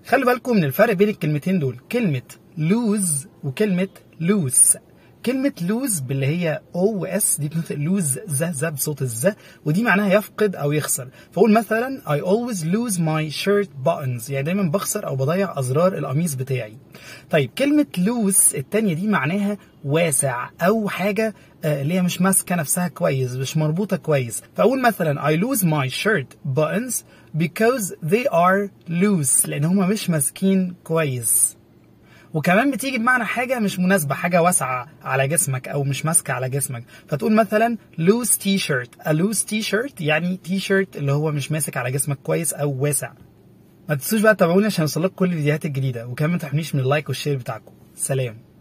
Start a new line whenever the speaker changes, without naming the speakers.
خلي بالكم من الفرق بين الكلمتين دول كلمة lose وكلمة loose كلمة لوز باللي هي او و اس دي بنطق لوز ز ز بصوت الز ودي معناها يفقد او يخسر فاقول مثلا I always lose my shirt buttons يعني دايما بخسر او بضيع ازرار القميص بتاعي طيب كلمة لوز التانية دي معناها واسع او حاجة آه، اللي هي مش ماسكة نفسها كويس مش مربوطة كويس فاقول مثلا I lose my shirt buttons because they are loose لان هما مش ماسكين كويس وكمان بتيجي بمعنى حاجة مش مناسبة حاجة واسعة على جسمك أو مش ماسكة على جسمك فتقول مثلا loose t-shirt a loose t-shirt يعني t-shirt اللي هو مش ماسك على جسمك كويس أو واسع ما تنسوش بقى تتابعوني عشان يوصلك كل الفيديوهات الجديدة وكمان ما تحرمنيش من اللايك والشير بتاعكم سلام